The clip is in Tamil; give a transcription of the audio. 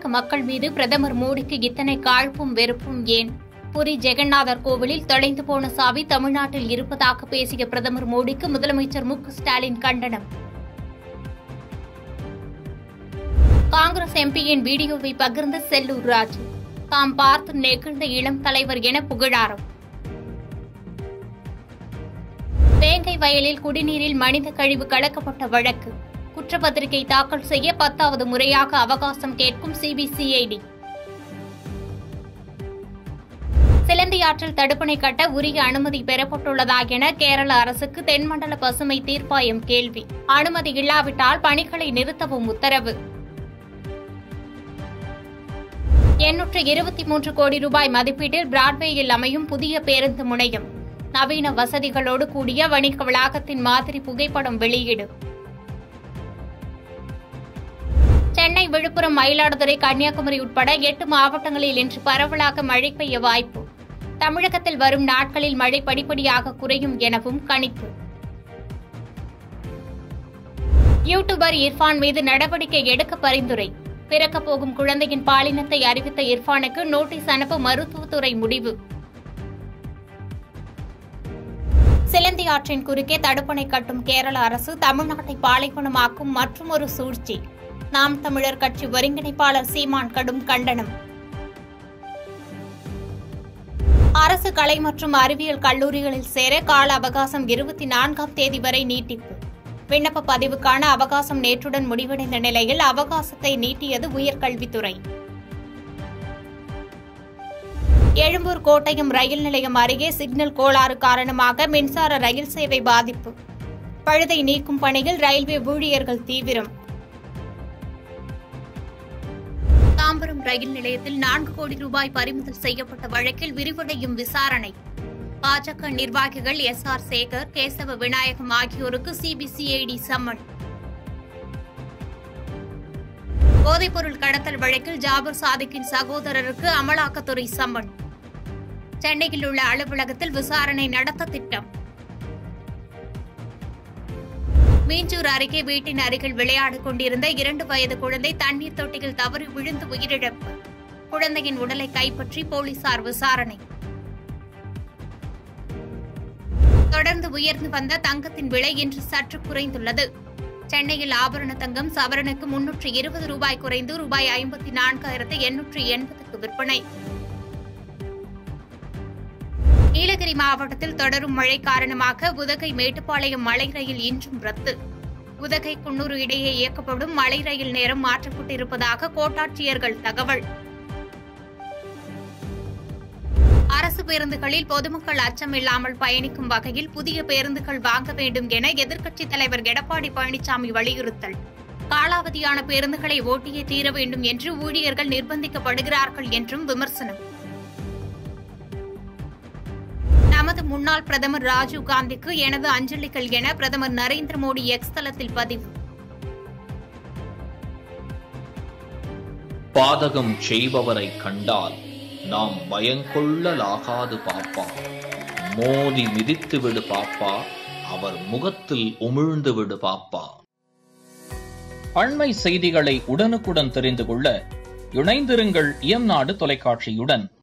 மக்கள் மீது பிரதமர் மோடிக்கு இத்தனை காழ்ப்பும் வெறுப்பும் ஏன் புரி ஜெகநாதர் கோவிலில் தொலைந்து போன சாவி தமிழ்நாட்டில் இருப்பதாக பேசிய பிரதமர் மோடிக்கு முதலமைச்சர் மு க ஸ்டாலின் கண்டனம் காங்கிரஸ் எம்பியின் வீடியோவை பகிர்ந்த செல்லூர் ராஜு தாம் பார்த்து நெகிழ்ந்த இளம் தலைவர் என புகழாரம் வேங்கை வயலில் குடிநீரில் மனித கழிவு கலக்கப்பட்ட வழக்கு குற்றப்பத்திரிகை தாக்கல் செய்ய பத்தாவது முறையாக அவகாசம் கேட்கும் சிபிசிஐடி சிலந்தியாற்றில் தடுப்பணை கட்ட உரிய அனுமதி பெறப்பட்டுள்ளதா என கேரள அரசுக்கு தென்மண்டல பசுமை தீர்ப்பாயம் கேள்வி அனுமதி இல்லாவிட்டால் பணிகளை நிறுத்தவும் உத்தரவு எண்ணூற்று இருபத்தி மூன்று கோடி ரூபாய் மதிப்பீட்டில் பிராட்வேயில் அமையும் புதிய பேருந்து முனையம் நவீன வசதிகளோடு கூடிய வணிக வளாகத்தின் மாதிரி புகைப்படம் வெளியீடு சென்னை விழுப்புரம் மயிலாடுதுறை கன்னியாகுமரி உட்பட எட்டு மாவட்டங்களில் இன்று பரவலாக மழை பெய்ய வாய்ப்பு தமிழகத்தில் வரும் நாட்களில் மழை படிப்படியாக குறையும் எனவும் கணிப்பு யூடியூபர் இர்ஃபான் மீது நடவடிக்கை எடுக்க பரிந்துரை பிறக்கப் போகும் குழந்தையின் பாலினத்தை அறிவித்த இர்ஃபானுக்கு நோட்டீஸ் அனுப்ப மருத்துவத்துறை முடிவு சிலந்தி ஆற்றின் குறுக்கே தடுப்பணை கட்டும் கேரள அரசு தமிழ்நாட்டை பாலைவனமாக்கும் மற்றொரு சூழ்ச்சி நாம் தமிழர் கட்சி ஒருங்கிணைப்பாளர் சீமான் கடும் கண்டனம் அரசு கலை மற்றும் அறிவியல் கல்லூரிகளில் சேர கால அவகாசம் இருபத்தி நான்காம் தேதி வரை நீட்டிப்பு விண்ணப்ப பதிவுக்கான அவகாசம் நேற்றுடன் முடிவடைந்த நிலையில் அவகாசத்தை நீட்டியது உயர்கல்வித்துறை எழும்பூர் கோட்டயம் ரயில் நிலையம் அருகே சிக்னல் கோளாறு காரணமாக மின்சார ரயில் சேவை பாதிப்பு பழுதை நீக்கும் பணியில் ரயில்வே ஊழியர்கள் தீவிரம் தாம்பரம் ரயில் நிலையத்தில் நான்கு கோடி ரூபாய் பறிமுதல் செய்யப்பட்ட வழக்கில் விரிவடையும் விசாரணை பாஜக நிர்வாகிகள் எஸ் ஆர் சேகர் கேசவ விநாயகம் ஆகியோருக்கு சிபிசிஐடி சம்மன் போதைப்பொருள் கடத்தல் வழக்கில் ஜாபர் சாதிக்கின் சகோதரருக்கு அமலாக்கத்துறை சம்மன் சென்னையில் உள்ள அலுவலகத்தில் விசாரணை நடத்த திட்டம் மீஞ்சூர் அருகே வீட்டின் அருகில் விளையாடிக் கொண்டிருந்த இரண்டு வயது குழந்தை தண்ணீர் தொட்டியில் தவறி விழுந்து உயிரிழப்பு குழந்தையின் உடலை கைப்பற்றி போலீசார் விசாரணை தொடர்ந்து உயர்ந்து வந்த தங்கத்தின் விலை இன்று சற்று குறைந்துள்ளது சென்னையில் ஆபரண தங்கம் சவரனுக்கு முன்னூற்று இருபது ரூபாய் குறைந்து ரூபாய் ஐம்பத்தி நான்காயிரத்து எண்ணூற்று எண்பதுக்கு விற்பனை நீலகிரி மாவட்டத்தில் தொடரும் மழை காரணமாக உதகை மேட்டுப்பாளையம் மலை ரயில் இன்றும் ரத்து உதகை குன்னூர் இடையே இயக்கப்படும் மலை ரயில் நேரம் மாற்றப்பட்டிருப்பதாக கோட்டாட்சியர்கள் தகவல் அரசு பேருந்துகளில் பொதுமக்கள் அச்சமில்லாமல் பயணிக்கும் வகையில் புதிய பேருந்துகள் வாங்க வேண்டும் என எதிர்க்கட்சித் தலைவர் எடப்பாடி பழனிசாமி வலியுறுத்தல் காலாவதியான பேருந்துகளை ஓட்டியே தீர வேண்டும் என்று ஊழியர்கள் நிர்பந்திக்கப்படுகிறார்கள் என்றும் விமர்சனம் நமது முன்னாள் பிரதமர் ராஜீவ் காந்திக்கு எனது அஞ்சலிகள் என பிரதமர் நரேந்திர மோடி எக்ஸ் தளத்தில் பதிவு பாதகம் செய்பவரை கண்டால் நாம் பயங்கொள்ளலாகாது பாப்பா மோதி மிதித்து விடு பாப்பா அவர் முகத்தில் உமிழ்ந்து விடு பாப்பா அண்மை செய்திகளை உடனுக்குடன் தெரிந்து கொள்ள இணைந்திருங்கள் இயம்நாடு தொலைக்காட்சியுடன்